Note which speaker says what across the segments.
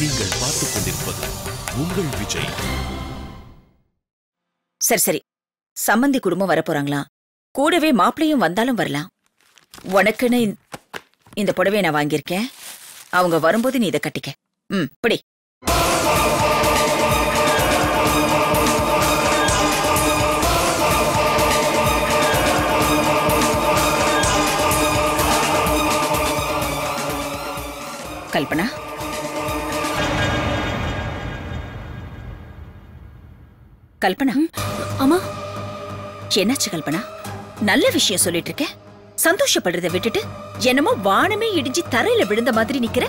Speaker 1: நீங்கள் பார்த்துக் கொண்டிருப்பது உங்கள் விஜய்
Speaker 2: சரி சரி சம்மந்தி குடும்பம் வரப்போறாங்களாம் கூடவே மாப்பிள்ளையும் வந்தாலும் வரலாம் உனக்குன்னு இந்த- இந்த புடவைய நான் வாங்கியிருக்கேன் அவங்க வரும்போது நீ இதை கட்டிக்க ம் பிடி கல்பனா கல்பனா
Speaker 3: அம்மா
Speaker 2: என்னாச்சு கல்பனா நல்ல விஷயம் சொல்லிட்டு இருக்க சந்தோஷப்படுறத விட்டுட்டு என்னமோ வானமே இடிஞ்சு தரையில விழுந்த மாதிரி நிக்கிற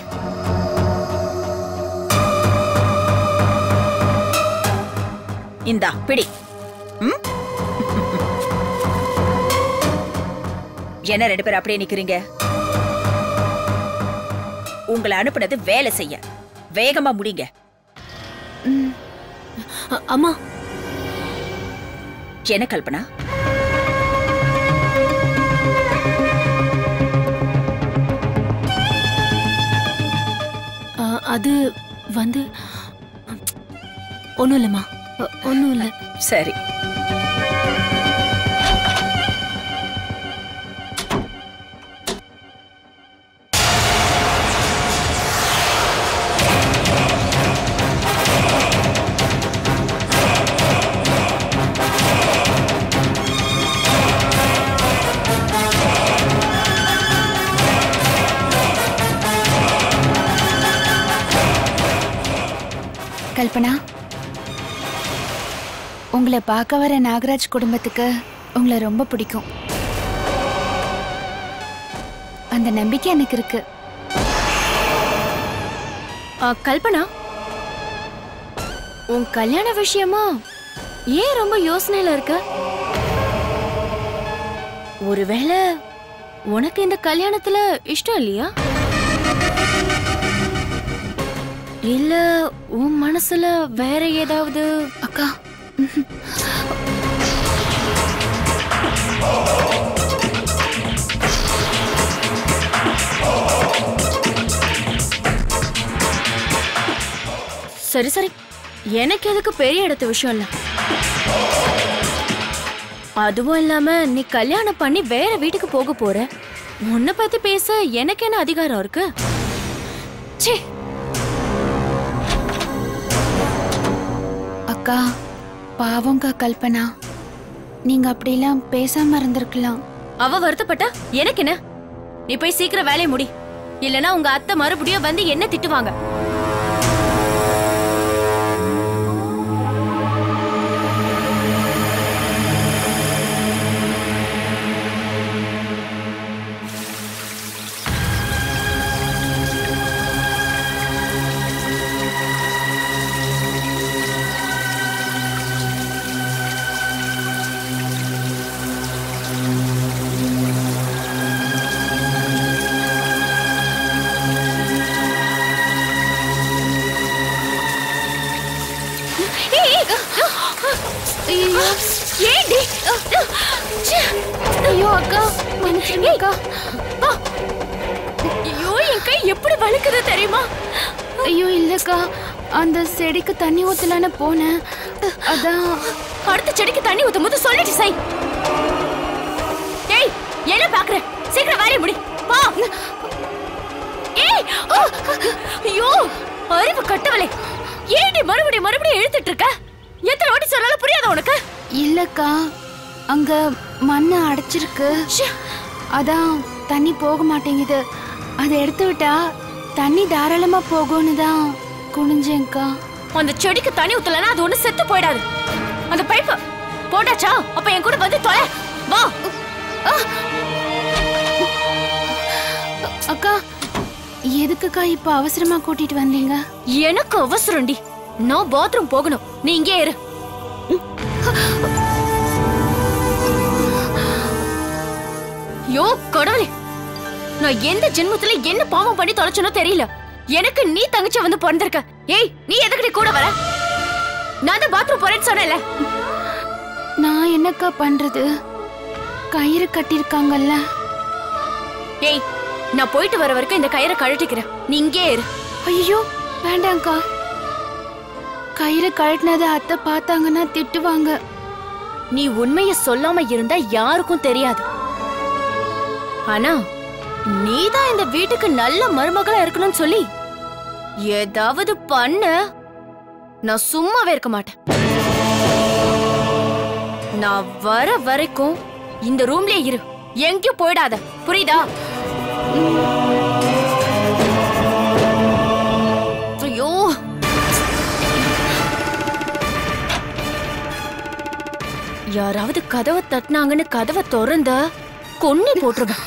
Speaker 2: இந்தா பிடி ம்? என்ன ரெண்டு பேரும் அப்படியே நிக்கிறீங்க உங்களை அனுப்புனது வேலை செய்ய வேகமா முடிங்க
Speaker 3: அ- அம்மா
Speaker 2: என்ன கல்பனா
Speaker 3: அ, அது வந்து ஒன்றும் இல்லைம்மா ஒன்றும் இல்லை
Speaker 2: சரி
Speaker 4: கல்பனா உங்களை பார்க்க வர நாகராஜ் குடும்பத்துக்கு உங்களை ரொம்ப பிடிக்கும் அந்த நம்பிக்கை எனக்கு இருக்கு
Speaker 3: அ, கல்பனா உன் கல்யாண விஷயமா ஏன் ரொம்ப யோசனையில இருக்க ஒருவேளை உனக்கு இந்த கல்யாணத்துல இஷ்டம் இல்லையா இல்ல உன் மனசுல வேற ஏதாவது
Speaker 4: அக்கா
Speaker 3: சரி சரி எனக்கு எதுக்கு பெரிய இடத்து விஷயம் இல்ல அதுவும் இல்லாம நீ கல்யாணம் பண்ணி வேற வீட்டுக்கு போக போற உன்னை பத்தி பேச எனக்கு என்ன அதிகாரம் இருக்கு ச்சே
Speaker 4: அக்கா பாவங்க கல்பனா நீங்க அப்படிலாம் பேசாம இருந்திருக்கலாம்
Speaker 3: அவ வருத்தப்பட்டா எனக்கு என்ன நீ போய் சீக்கிரம் வேலையை முடி இல்லனா உங்க அத்தை மறுபடியும் வந்து என்ன திட்டுவாங்க ஐயோ ஏண்டி ச்சே.
Speaker 4: ஐயோ அக்கா மன்னிச்சிருங்க அக்கா
Speaker 3: ஆ. ஐயோ என் கை எப்படி வலிக்குது தெரியுமா
Speaker 4: ஐயோ இல்லக்கா அந்த செடிக்கு தண்ணி ஊத்தலான்னு போனேன் அதான்
Speaker 3: அடுத்த செடிக்கு தண்ணி ஊத்தும் போது சொல்லிட்டு சை ஏய் என்ன பாக்குற சீக்கிரம் வேலையை முடி பா ஏய் ஆ! ஐயோ அறிவு கட்டவளே ஏடி மறுபடியும் மறுபடியும் இழுத்துட்டு இருக்க எத்தனை வாட்டி சொன்னாலும் புரியாதா உனக்கு
Speaker 4: இல்லக்கா அங்க மண்ணு அடைச்சிருக்கு அதான் தண்ணி போக மாட்டேங்குது அதை எடுத்து விட்டா தண்ணி தாராளமா போகும்னு தான் குனிஞ்சேன்க்கா
Speaker 3: அந்த செடிக்கு தண்ணி ஊத்தலனா அது ஒண்ணு செத்து போயிடாது அந்த பைப்பு போட்டாச்சா அப்ப என் கூட வந்து தொலை வா
Speaker 4: அக்கா எதுக்குக்கா இப்ப அவசரமா கூட்டிட்டு வந்தீங்க
Speaker 3: எனக்கு அவசரம்டி நான் பாத்ரூம் போகணும் நீ இங்கே இரு யோ கடவுளே நான் எந்த ஜென்மத்துல என்ன பாவம் பண்ணி தொலைச்சனோ தெரியல எனக்கு நீ தங்கச்சி வந்து பிறந்திருக்க ஏய் நீ எதுக்கு கூட வர நான் தான் பாத்ரூம் போறேன்னு சொன்னேன்ல
Speaker 4: நான் என்னக்கா பண்றது கயிறு கட்டிருக்காங்கல்ல
Speaker 3: ஏய் நான் போயிட்டு வர வரைக்கும் இந்த கயிறை கழட்டிக்கிறேன் நீ இங்கே இரு
Speaker 4: ஐயோ வேண்டாம்க்கா கயிறு கழட்டினதை அத்தை பார்த்தாங்கன்னா திட்டுவாங்க
Speaker 3: நீ உண்மைய சொல்லாம இருந்தா யாருக்கும் தெரியாது ஆனா நீதான் இந்த வீட்டுக்கு நல்ல மருமகளா இருக்கணும்னு சொல்லி ஏதாவது பண்ண நான் சும்மாவே இருக்க மாட்டேன் நான் வர வரைக்கும் இந்த ரூம்லயே இரு எங்கேயும் போயிடாத புரியுதா ஐயோ யாராவது கதவை தட்டினாங்கன்னு கதவை திறந்த கொன்னி போட்டுருவேன்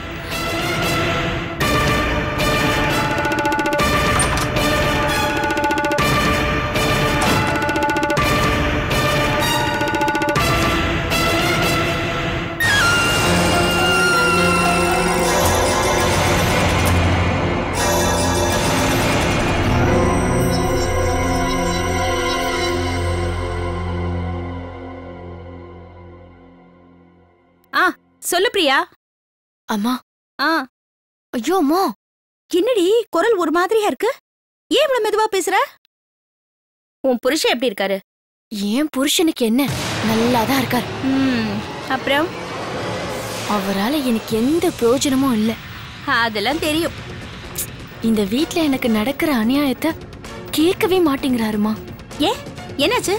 Speaker 5: ஆ சொல்லு பிரியா
Speaker 3: அம்மா
Speaker 5: ஆ
Speaker 3: ஐயோ அம்மா
Speaker 5: என்னடி குரல் ஒரு மாதிரியா இருக்கு ஏன் இவ்வளவு மெதுவா பேசுற உன் புருஷன் எப்படி இருக்காரு
Speaker 3: ஏன் புருஷனுக்கு என்ன நல்லாதான் இருக்கார்
Speaker 5: ம் அப்புறம்
Speaker 3: அவரால எனக்கு எந்த பிரயோஜனமும் இல்ல
Speaker 5: அதெல்லாம் தெரியும்
Speaker 3: இந்த வீட்ல எனக்கு நடக்கிற அநியாயத்தை கேட்கவே மாட்டேங்கிறாருமா
Speaker 5: ஏன் என்னாச்சு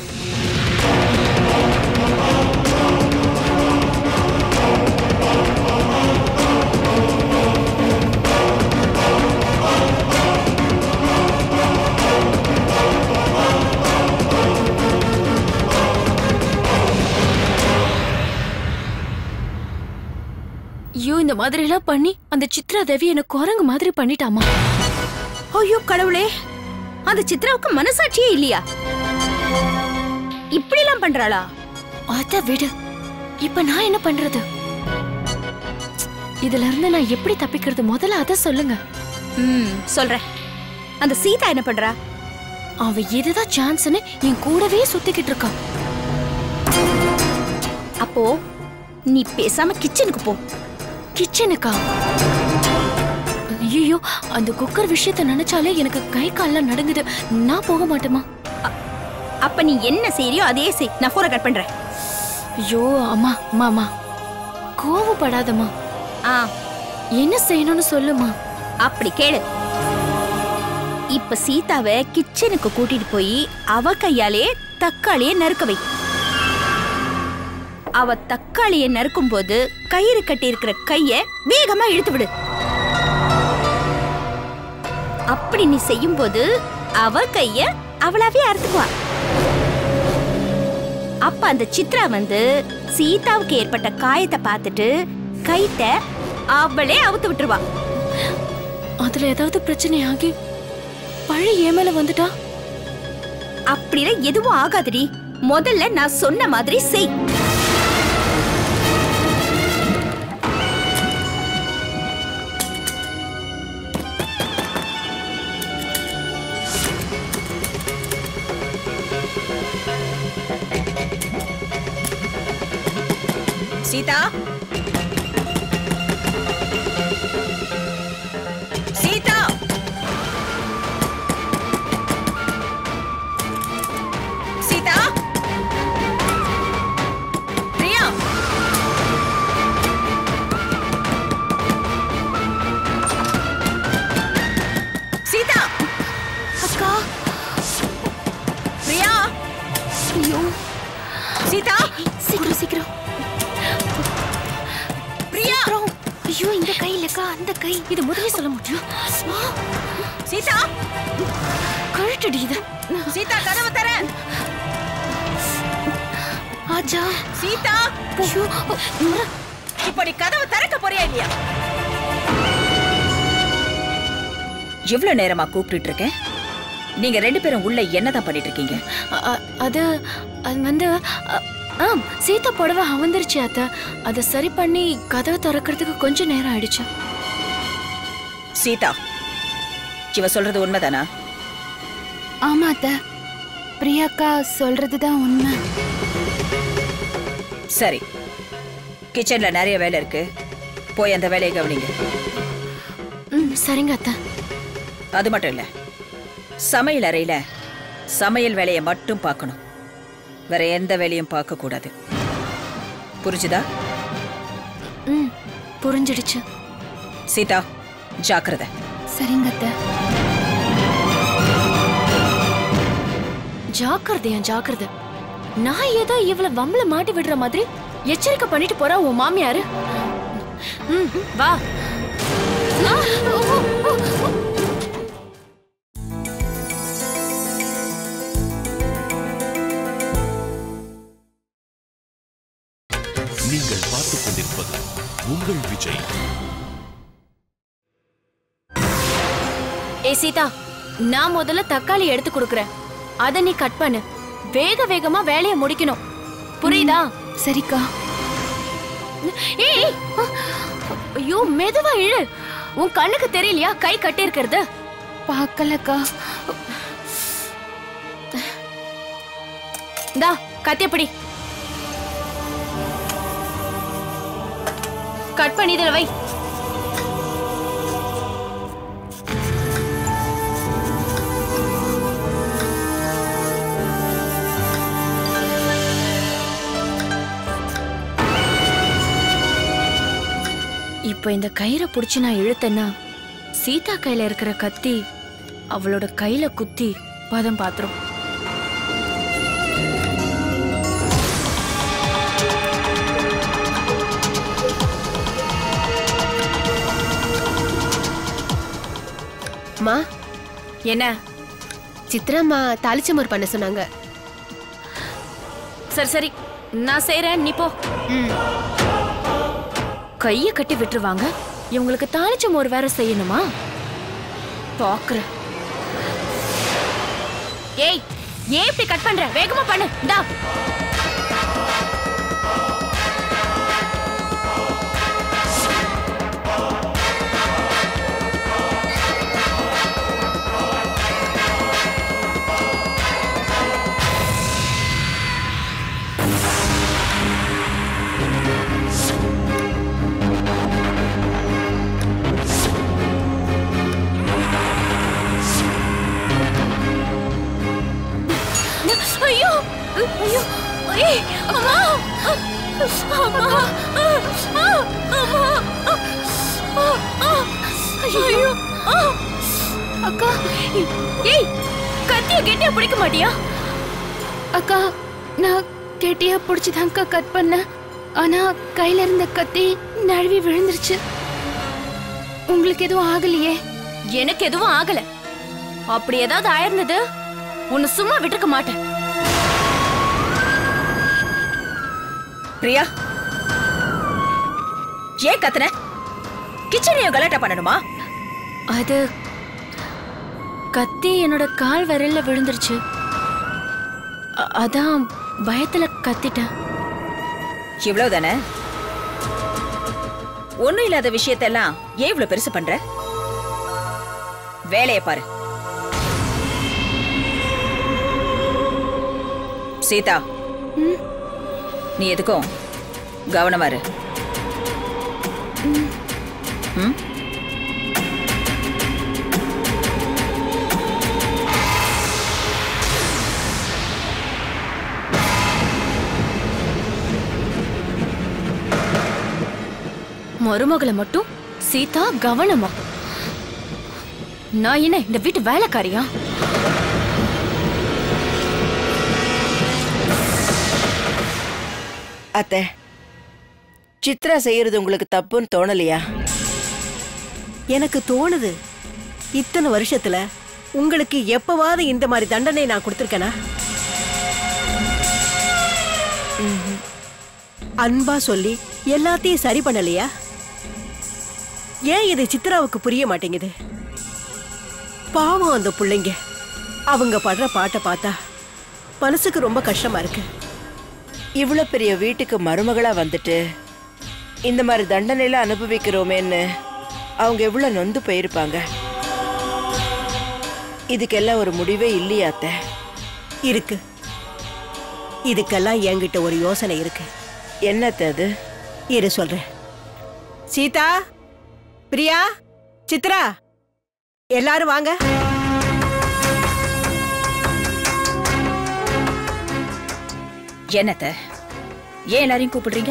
Speaker 3: ஐயோ இந்த மாதிரி எல்லாம் பண்ணி அந்த சித்ரா தேவி எனக்கு குரங்கு மாதிரி பண்ணிட்டாமா
Speaker 5: ஐயோ கடவுளே அந்த சித்ராவுக்கு மனசாட்சியே இல்லையா இப்படிலாம் பண்றாளா
Speaker 3: அத விடு இப்ப நான் என்ன பண்றது இதுல இருந்து நான் எப்படி தப்பிக்கிறது முதல்ல அத சொல்லுங்க
Speaker 5: ம் சொல்றேன் அந்த சீதா என்ன பண்றா
Speaker 3: அவ இதுதான் சான்ஸ்னு என் கூடவே சுத்திக்கிட்டு இருக்கா
Speaker 5: அப்போ நீ பேசாம கிச்சனுக்கு போ
Speaker 3: கிச்சனுக்கா ஐயோ அந்த குக்கர் விஷயத்த நினைச்சாலே எனக்கு கை கால்லாம் நடுங்குது நான் போக மாட்டேமா
Speaker 5: அப்ப நீ என்ன செய்யறியோ அதே செய் நான் போற கட் பண்றேன்
Speaker 3: ஐயோ அம்மா அம்மா அம்மா கோவப்படாதம்மா
Speaker 5: ஆ
Speaker 3: என்ன செய்யணும்னு சொல்லுமா
Speaker 5: அப்படி கேளு இப்ப சீதாவை கிச்சனுக்கு கூட்டிட்டு போய் அவ கையாலே தக்காளிய நறுக்க வை அவ தக்காளிய நறுக்கும் போது கயிறு கட்டி இருக்கிற கைய வேகமா இழுத்து விடு அப்படி நீ செய்யும் போது அவ கைய அவளாவே அறுத்துக்குவா அப்ப அந்த சித்ரா வந்து சீதாவுக்கு ஏற்பட்ட காயத்தை பார்த்துட்டு கைத்த அவளே அவுத்து விட்டுருவா
Speaker 3: அதுல ஏதாவது பிரச்சனை ஆகி பழி என் மேல வந்துட்டா
Speaker 5: அப்படிலாம் எதுவும் ஆகாதுடி முதல்ல நான் சொன்ன மாதிரி செய் சீதா சீதா சீதா பிரியா சீதா
Speaker 3: அக்கா
Speaker 5: பிரியா
Speaker 3: ஐயோ
Speaker 5: சீதா
Speaker 3: சீக்கிரம் சீக்கிரம்
Speaker 5: பிரியா
Speaker 3: ஐயோ இந்த கை இல்லக்கா அந்த கை இது முதல்ல சொல்ல முடியும்
Speaker 5: சீதா
Speaker 3: கழட்டடி இது
Speaker 5: சீதா கதவு தர
Speaker 3: ஆச்சா
Speaker 5: சீதா
Speaker 3: ஐயோ
Speaker 5: இப்போ நீ கதவு திறக்க போறியா இல்லையா
Speaker 2: இவ்வளவு நேரமா கூப்பிட்டு இருக்கேன் நீங்க ரெண்டு பேரும் உள்ள என்னதான் பண்ணிட்டு இருக்கீங்க
Speaker 3: அ- அ- அது அது வந்து அ, ஆம் சீதா புடவை அவந்துருச்சு அத்த அதை சரி பண்ணி கதவை திறக்கிறதுக்கு கொஞ்சம் நேரம் ஆயிடுச்சு
Speaker 2: சீதா இவ சொல்றது உண்மைதானா
Speaker 4: ஆமா அத்தை பிரியாக்கா சொல்றதுதான் உண்மை
Speaker 2: சரி கிச்சன்ல நிறைய வேலை இருக்கு போய் அந்த வேலையை கவனிங்க
Speaker 3: ம் சரிங்க அத்தை
Speaker 2: அது மட்டும் இல்ல சமையல் அறையில சமையல் வேலையை மட்டும் பார்க்கணும் வேற எந்த வேலையும் பார்க்க கூடாது புரிஞ்சுதா
Speaker 3: ம் புரிஞ்சிடுச்சு
Speaker 2: சீதா ஜாக்கிரதை
Speaker 4: சரிங்க அத்தை
Speaker 3: ஜாக்கிரதையா ஜாக்கிரதை நான் ஏதோ இவள வம்பல மாட்டி விடுற மாதிரி எச்சரிக்கை பண்ணிட்டு போறா உன் மாமியாரு ம், வா ஆ, ஓ, ஓ, ஓ.
Speaker 1: நீங்கள் பார்த்துக் கொண்டிருப்பது உங்கள் விஜய்
Speaker 3: ஏ சீதா நான் முதல்ல தக்காளி எடுத்து கொடுக்கறேன் அத நீ கட் பண்ணு வேக வேகமா வேலையை முடிக்கணும் புரியுதா
Speaker 4: சரிக்கா
Speaker 3: ஏய் ஏய். ஐயோ மெதுவா இழு உன் கண்ணுக்கு தெரியலையா கை கட்டி இருக்கிறது
Speaker 4: பார்க்கலக்கா
Speaker 3: இந்தா கத்தியப்படி கட் பண்ணி இதுல வை இப்போ இந்த கயிறை புடிச்சு நான் இழுத்தேன்னா சீதா கையில இருக்கிற கத்தி அவளோட கையில குத்தி பதம் பாத்துரும்
Speaker 6: மா
Speaker 3: என்ன
Speaker 6: சித்ராம்மா தாளிச்சமோர் பண்ண சொன்னாங்க
Speaker 3: சரி சரி நான் செய்றேன் நீ போ கைய கட்டி விட்டுருவாங்க இவங்களுக்கு தாளிச்ச மோர் வேற செய்யணுமா பாக்குறேன் ஏய் ஏன் இப்படி கட் பண்ற வேகமா பண்ணு இந்தா ஐயோ ஐயோ ஏய் அம்மா அம்மா அம்மா ஐயோ அக்கா ஏய் கத்திய கெட்டியா பிடிக்க மாட்டியா
Speaker 4: அக்கா நான் கெட்டியா பிடிச்சிதான்க்கா கட் பண்ணேன் ஆனா கையில இருந்த கத்தி நழுவி விழுந்துருச்சு உங்களுக்கு எதுவும் ஆகலையே
Speaker 3: எனக்கு எதுவும் ஆகல அப்படி ஏதாவது ஆயிருந்தது உன்னை சும்மா விட்டுருக்க மாட்டேன்
Speaker 2: பிரியா ஏன் கத்துன கிச்சனையும் கலாட்டா பண்ணணுமா
Speaker 3: அது கத்தி என்னோட கால் விரல்ல விழுந்துருச்சு அ- அதான் பயத்துல கத்திட்டேன்
Speaker 2: இவ்வளவுதானே ஒண்ணும் இல்லாத விஷயத்தெல்லாம் ஏன் இவ்வளவு பெருசு பண்ற வேலைய பாரு சீதா நீ எதுக்கும் கவனமா இரு ம்?
Speaker 3: மருமகளை மட்டும் சீதா கவனமா நான் என்ன இந்த வீட்டு வேலைக்காரியா
Speaker 7: அத்தை சித்ரா செய்யறது உங்களுக்கு தப்புன்னு தோணலையா
Speaker 8: எனக்கு தோணுது இத்தனை வருஷத்துல உங்களுக்கு எப்பவாவது இந்த மாதிரி தண்டனை நான் கொடுத்துருக்கேனா ம்ஹும். அன்பா சொல்லி எல்லாத்தையும் சரி பண்ணலையா ஏன் இது சித்ராவுக்கு புரிய மாட்டேங்குது பாவம் அந்த பிள்ளைங்க அவங்க படுற பாட்டை பார்த்தா மனசுக்கு ரொம்ப கஷ்டமா இருக்கு
Speaker 7: இவ்வளவு பெரிய வீட்டுக்கு மருமகளா வந்துட்டு இந்த மாதிரி தண்டனையில அனுபவிக்கிறோமேன்னு அவங்க எவ்வளவு நொந்து போயிருப்பாங்க இதுக்கெல்லாம் ஒரு முடிவே இல்லையா அத்தை
Speaker 8: இருக்கு இதுக்கெல்லாம் என்கிட்ட ஒரு யோசனை இருக்கு
Speaker 7: என்னத்த அது
Speaker 8: இரு சொல்றேன் சீதா பிரியா சித்ரா எல்லாரும் வாங்க
Speaker 2: என்னத்த ஏன் எல்லாரையும் கூப்பிடுறீங்க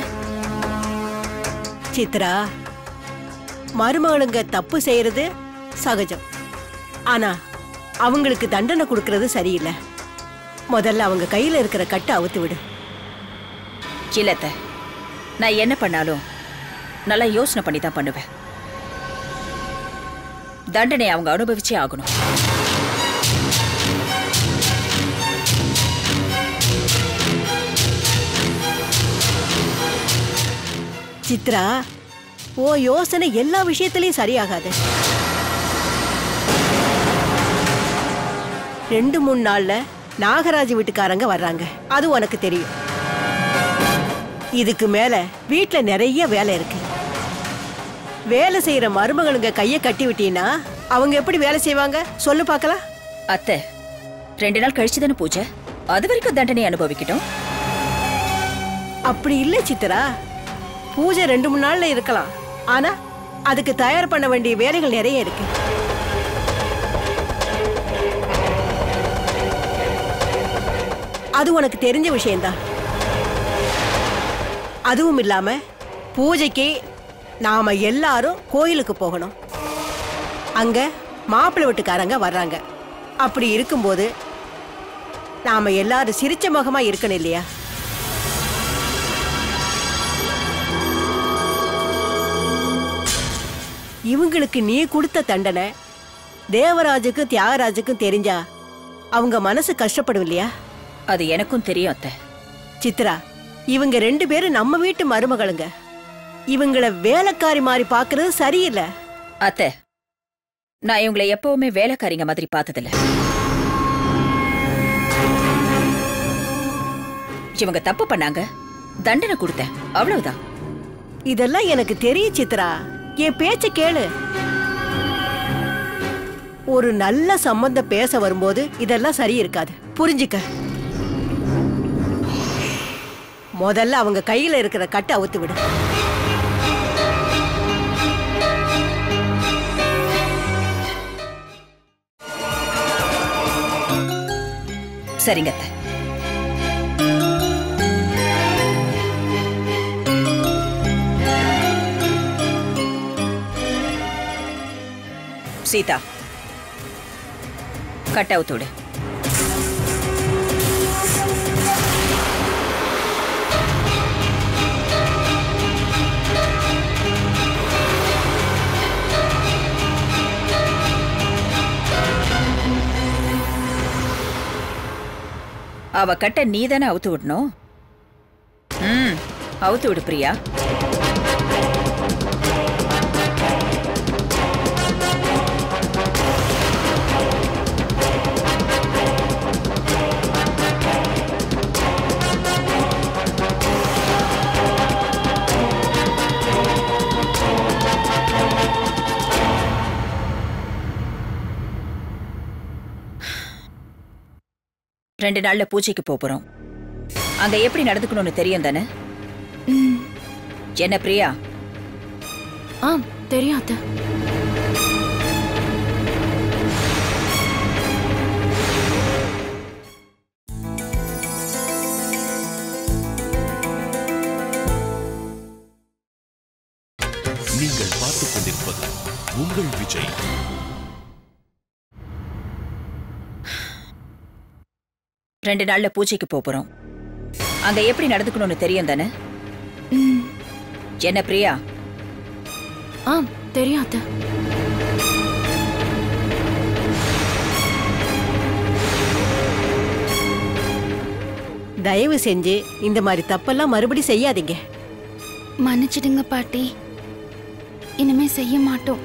Speaker 8: சித்ரா மருமகளுங்க தப்பு செய்யறது சகஜம் ஆனா அவங்களுக்கு தண்டனை கொடுக்கறது சரியில்லை முதல்ல அவங்க கையில இருக்கிற கட்டை அவுத்து விடு
Speaker 2: இல்லத்த நான் என்ன பண்ணாலும் நல்லா யோசனை பண்ணி தான் பண்ணுவேன் தண்டனை அவங்க அனுபவிச்சே ஆகணும்
Speaker 8: சித்ரா ஓ யோசனை எல்லா விஷயத்திலயும் சரியாகாது ரெண்டு மூணு நாள்ல நாகராஜ் வீட்டுக்காரங்க வர்றாங்க அது உனக்கு தெரியும் இதுக்கு மேல வீட்ல நிறைய வேலை இருக்கு வேலை செய்யற மருமகளுங்க கைய கட்டி விட்டீங்கன்னா அவங்க எப்படி வேலை செய்வாங்க சொல்லு பார்க்கலாம்
Speaker 2: அத்தை ரெண்டு நாள் கழிச்சு தானே பூஜை அது வரைக்கும் தண்டனை அனுபவிக்கட்டும்
Speaker 8: அப்படி இல்ல சித்ரா பூஜை ரெண்டு மூணு நாள்ல இருக்கலாம் ஆனா அதுக்கு தயார் பண்ண வேண்டிய வேலைகள் நிறைய இருக்கு அது உனக்கு தெரிஞ்ச விஷயம்தான் அதுவும் இல்லாம பூஜைக்கு நாம எல்லாரும் கோயிலுக்கு போகணும் அங்க மாப்பிள்ளை வீட்டுக்காரங்க வர்றாங்க அப்படி இருக்கும்போது நாம எல்லாரும் சிரிச்ச முகமா இருக்கணும் இல்லையா இவங்களுக்கு நீ கொடுத்த தண்டனை தேவராஜுக்கும் தியாகராஜுக்கும் தெரிஞ்சா அவங்க மனசு கஷ்டப்படும் இல்லையா
Speaker 2: அது எனக்கும் தெரியும் அத்தை
Speaker 8: சித்ரா இவங்க ரெண்டு பேரும் நம்ம வீட்டு மருமகளுங்க இவங்கள வேலைக்காரி மாதிரி பாக்குறது சரியில்லை
Speaker 2: அத்தை நான் இவங்களை எப்பவுமே வேலைக்காரிங்க மாதிரி பார்த்ததில்ல இவங்க தப்பு பண்ணாங்க தண்டனை கொடுத்தேன் அவ்வளவுதான்
Speaker 8: இதெல்லாம் எனக்கு தெரியும் சித்ரா என் பேச்ச கேளு ஒரு நல்ல சம்பந்தம் பேச வரும்போது இதெல்லாம் சரி இருக்காது புரிஞ்சுக்க முதல்ல அவங்க கையில இருக்கிற கட்டை அவுத்து விடு
Speaker 2: சரிங்க அத்தை சீதா கட் அவுத்து விடு அவ கட்ட நீ தானே அவுத்து விடணும் ம் அவுத்து விடு பிரியா ரெண்டு நாள்ல பூஜைக்கு போப் போறோம் அங்க எப்படி நடந்துக்கணும்னு தெரியும் தானே என்ன பிரியா
Speaker 4: ஆ தெரியும் அத்தை
Speaker 1: நீங்கள் பார்த்துக் கொண்டிருப்பது உங்கள் விஜய்
Speaker 2: ரெண்டு நாள்ல பூஜைக்கு போப் போறோம் அங்க எப்படி நடந்துக்கணும்னு தெரியும் தானே என்ன பிரியா
Speaker 4: ஆ தெரியும் அத்தை
Speaker 8: தயவு செஞ்சு இந்த மாதிரி தப்பெல்லாம் மறுபடி செய்யாதீங்க
Speaker 4: மன்னிச்சிடுங்க பாட்டி இனிமே செய்ய மாட்டோம்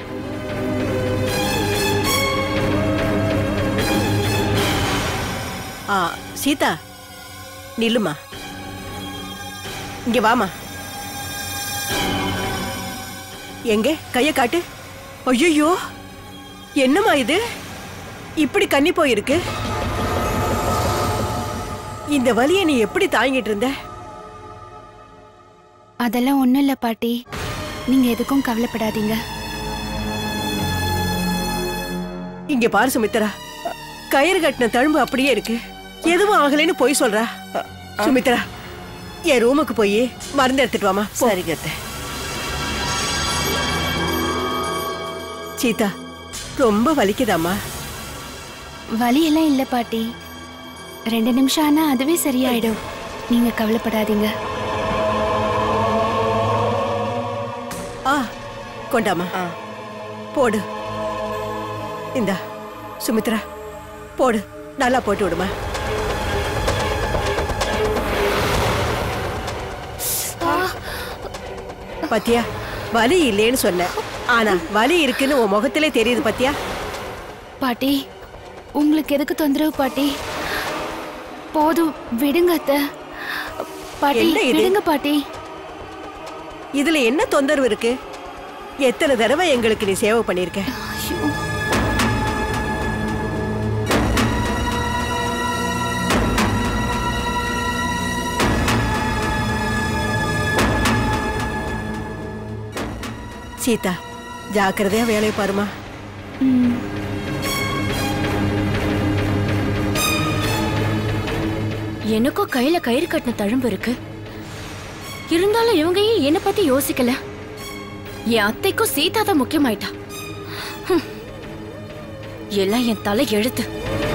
Speaker 8: ஆ சீதா நில்லுமா இங்க வாமா எங்க கைய காட்டு ஐயோ என்னம்மா இது இப்படி கன்னி போயிருக்கு இந்த வலியை நீ எப்படி தாங்கிட்டு இருந்த
Speaker 4: அதெல்லாம் ஒண்ணும் இல்ல பாட்டி நீங்க எதுக்கும் கவலைப்படாதீங்க
Speaker 8: இங்க பாரு சுமித்ரா கயிறு கட்டின தழும்பு அப்படியே இருக்கு எதுவும் ஆகலைன்னு போய் சொல்றா சுமித்ரா என் ரூமுக்கு போய் மருந்து எடுத்துட்டு வாமா போ.
Speaker 7: சரிங்க அத்தை
Speaker 8: சீதா ரொம்ப வலிக்குதாம்மா
Speaker 4: வலியெல்லாம் இல்ல பாட்டி ரெண்டு நிமிஷம் ஆனா அதுவே சரியாயிடும் நீங்க கவலைப்படாதீங்க
Speaker 8: ஆ கொண்டாமா
Speaker 7: ஆ
Speaker 8: போடு இந்தா சுமித்ரா போடு நல்லா போட்டு விடுமா பாத்தியா வலி இல்லைன்னு சொன்னேன் ஆனா வலி இருக்குன்னு உன் முகத்திலே தெரியுது பாத்தியா
Speaker 4: பாட்டி உங்களுக்கு எதுக்கு தொந்தரவு பாட்டி போதும் விடுங்க அத்தை பாட்டி
Speaker 8: என்ன இது?
Speaker 4: விடுங்க பாட்டி
Speaker 8: இதுல என்ன தொந்தரவு இருக்கு எத்தனை தடவை எங்களுக்கு நீ சேவை பண்ணிருக்க சீதா ஜாக்கிரதையா வேலையை பாருமா
Speaker 3: எனக்கும் கையில கயிறு கட்டின தழும்பு இருக்கு இருந்தாலும் இவங்க ஏன் என்ன பத்தி யோசிக்கல என் அத்தைக்கும் சீதா தான் முக்கியமாயிட்டா ஹம். எல்லாம் என் தலை எழுத்து